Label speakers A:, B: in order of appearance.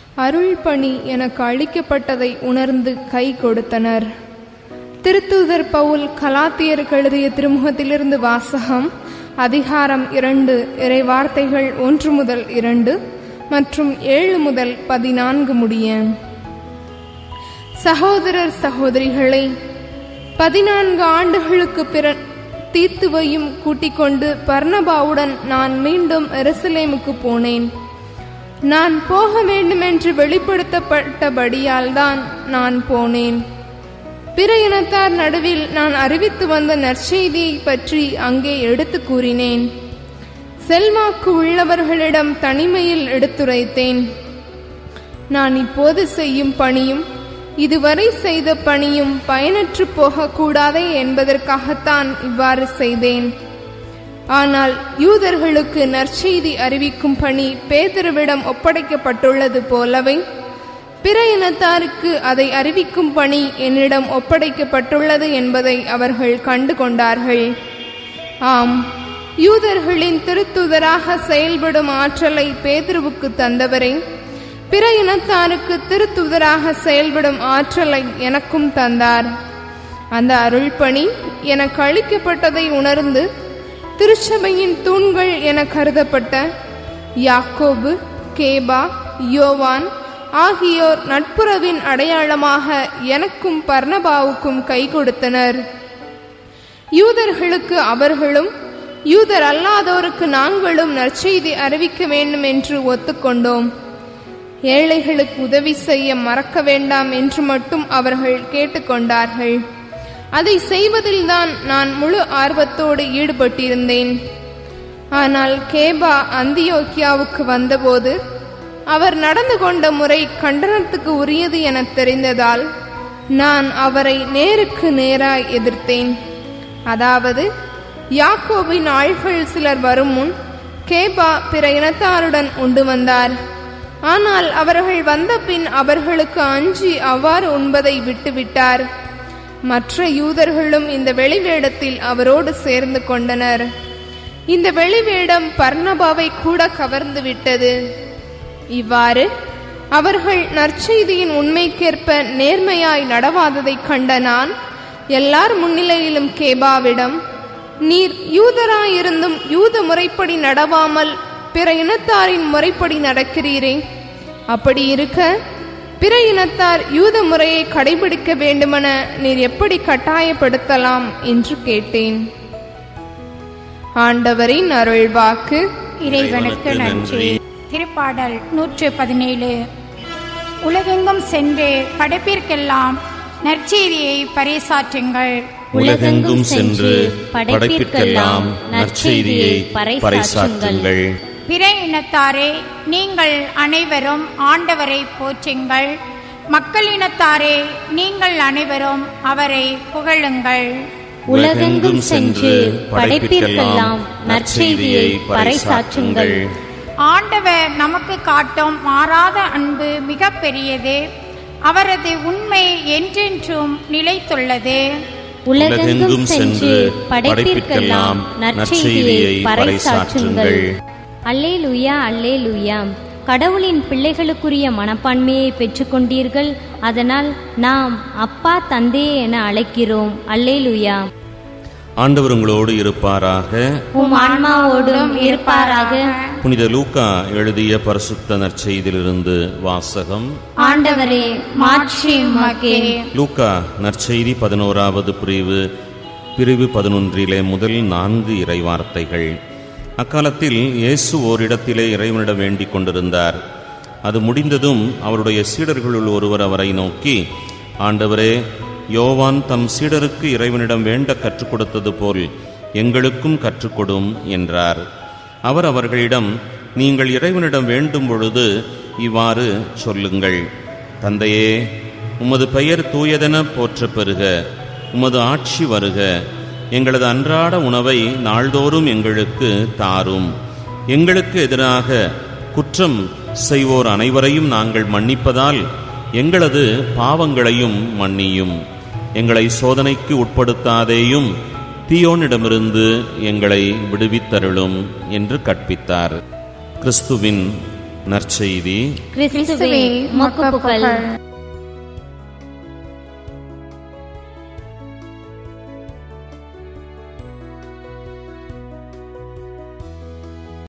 A: அருள் பணி எனக்கு அளிக்கப்பட்டதை உணர்ந்து கை கொடுத்தனர் திருத்தூதர் பவுல் கலாத்தியருக்கு எழுதிய திருமுகத்திலிருந்து வாசகம் அதிகாரம் இரண்டு இறை வார்த்தைகள் ஒன்று முதல் இரண்டு மற்றும் ஏழு முதல் பதினான்கு முடிய சகோதரர் சகோதரிகளை பதினான்கு ஆண்டுகளுக்கு பிற தீத்துவையும் கூட்டிக் கொண்டு பர்ணபாவுடன் நான் மீண்டும் எருசலேமுக்கு போனேன் நான் போக வேண்டுமென்று வெளிப்படுத்தப்பட்டபடியால் தான் நான் போனேன் பிற இனத்தார் நடுவில் நான் அறிவித்து வந்த நற்செய்தியை பற்றி அங்கே எடுத்து கூறினேன் செல்வாக்கு உள்ளவர்களிடம் தனிமையில் எடுத்துரைத்தேன் நான் இப்போது செய்யும் பணியும் இதுவரை செய்த பணியும் பயனற்று போகக்கூடாதே என்பதற்காகத்தான் இவ்வாறு செய்தேன் ஆனால் யூதர்களுக்கு நற்செய்தி அறிவிக்கும் பணி பேதருவிடம் ஒப்படைக்கப்பட்டுள்ளது போலவே பிற இனத்தாருக்கு அதை அறிவிக்கும் பணி என்னிடம் ஒப்படைக்கப்பட்டுள்ளது என்பதை அவர்கள் கண்டு கொண்டார்கள் ஆம் யூதர்களின் திருத்துதராக செயல்படும் ஆற்றலை பேதுருவுக்கு தந்தவரே பிற இனத்தாருக்கு திருத்துதராக செயல்படும் ஆற்றலை எனக்கும் தந்தார் அந்த அருள்பணி எனக்கு அளிக்கப்பட்டதை உணர்ந்து திருச்சபையின் தூண்கள் என கருதப்பட்ட யாக்கோபு கேபா யோவான் ஆகியோர் நட்புறவின் அடையாளமாக எனக்கும் பர்ணபாவுக்கும் கை கொடுத்தனர் யூதர்களுக்கு அவர்களும் யூதர் அல்லாதோருக்கு நாங்களும் நற்செய்தி அறிவிக்க வேண்டும் என்று ஒத்துக்கொண்டோம் ஏழைகளுக்கு உதவி செய்ய மறக்க வேண்டாம் என்று மட்டும் அவர்கள் கேட்டுக்கொண்டார்கள் அதை செய்வதில்தான் நான் முழு ஆர்வத்தோடு ஈடுபட்டிருந்தேன் ஆனால் கேபா அந்தியோக்கியாவுக்கு வந்தபோது அவர் நடந்து கொண்ட முறை கண்டனத்துக்கு உரியது என தெரிந்ததால் நான் அவரை நேருக்கு நேராய் எதிர்த்தேன் அதாவது யாக்கோபின் ஆள்கள் சிலர் வரும் முன் கேபா பிற இனத்தாருடன் உண்டு வந்தார் ஆனால் அவர்கள் வந்த பின் அவர்களுக்கு அஞ்சி அவ்வாறு உண்பதை விட்டுவிட்டார் மற்ற யூதர்களும் இந்த வெளிவேடத்தில் அவரோடு சேர்ந்து கொண்டனர் இந்த வெளிவேடம் பர்ணபாவை கூட கவர்ந்து விட்டது இவ்வாறு அவர்கள் நற்செய்தியின் உண்மைக்கேற்ப நேர்மையாய் நடவாததைக் கண்ட நான் எல்லார் முன்னிலையிலும் கேபாவிடம் நீர் யூதராயிருந்தும் யூத முறைப்படி நடவாமல் பிற இனத்தாரின் முறைப்படி நடக்கிறீரே அப்படி இருக்க பிற இனத்தார் யூத முறையை கடைபிடிக்க வேண்டுமென நீர் எப்படி கட்டாயப்படுத்தலாம் என்று கேட்டேன் ஆண்டவரின் அருள்வாக்கு
B: இறைவனுக்கு நன்றி திருப்பாடல் நூற்று பதினேழு உலகெங்கும் சென்று படைப்பிற்கெல்லாம் நற்செய்தியை பறைசாற்றுங்கள்
C: உலகெங்கும் சென்று படைப்பிற்கெல்லாம் நற்செய்தியை பறைசாற்றுங்கள்
B: பிற இனத்தாரே நீங்கள் அனைவரும் ஆண்டவரை போற்றுங்கள் மக்களினத்தாரே நீங்கள் அனைவரும் அவரை புகழுங்கள்
C: உலகெங்கும் சென்று படைப்பிற்கெல்லாம் நற்செய்தியை பறைசாற்றுங்கள்
B: ஆண்டவர் நமக்கு காட்டும் மாறாத அன்பு மிக பெரியது அவரது உண்மை என்றென்றும் நிலைத்துள்ளது
C: உலகெங்கும் சென்று படைப்பிற்கெல்லாம் நற்செய்தியை பறைசாற்றுங்கள்
D: அல்லேலூயா அல்லேலூயா கடவுளின் பிள்ளைகளுக்குரிய மனப்பான்மையை பெற்றுக்கொண்டீர்கள் அதனால் நாம் அப்பா தந்தே என அழைக்கிறோம் அல்லேலூயா
C: ஆண்டவர் உங்களோடு இருப்பாராக
D: உம் ஆன்மாவோடும் இருப்பாராக
C: புனித லூக்கா எழுதிய பரிசுத்த நற்செய்தியிலிருந்து வாசகம்
D: ஆண்டவரே மாற்றி உமக்கே
C: லூக்கா நற்செய்தி பதினோராவது பிரிவு பிரிவு பதினொன்றிலே முதல் நான்கு இறைவார்த்தைகள் அக்காலத்தில் இயேசு ஓரிடத்திலே இறைவனிடம் வேண்டிக் கொண்டிருந்தார் அது முடிந்ததும் அவருடைய சீடர்களுள் ஒருவர் அவரை நோக்கி ஆண்டவரே யோவான் தம் சீடருக்கு இறைவனிடம் வேண்ட கற்றுக் கொடுத்தது போல் எங்களுக்கும் கற்றுக்கொடும் என்றார் அவர் அவர்களிடம் நீங்கள் இறைவனிடம் வேண்டும் பொழுது இவ்வாறு சொல்லுங்கள் தந்தையே உமது பெயர் தூயதென போற்றப் பெறுக உமது ஆட்சி வருக எங்களது அன்றாட உணவை நாள்தோறும் எங்களுக்கு தாரும் எங்களுக்கு எதிராக குற்றம் செய்வோர் அனைவரையும் நாங்கள் மன்னிப்பதால் எங்களது பாவங்களையும் மன்னியும் எங்களை சோதனைக்கு உட்படுத்தாதேயும் தீயோனிடமிருந்து எங்களை விடுவித்தருளும் என்று கற்பித்தார் கிறிஸ்துவின் நற்செய்தி
D: கிறிஸ்துவே உமக்கு புகழ்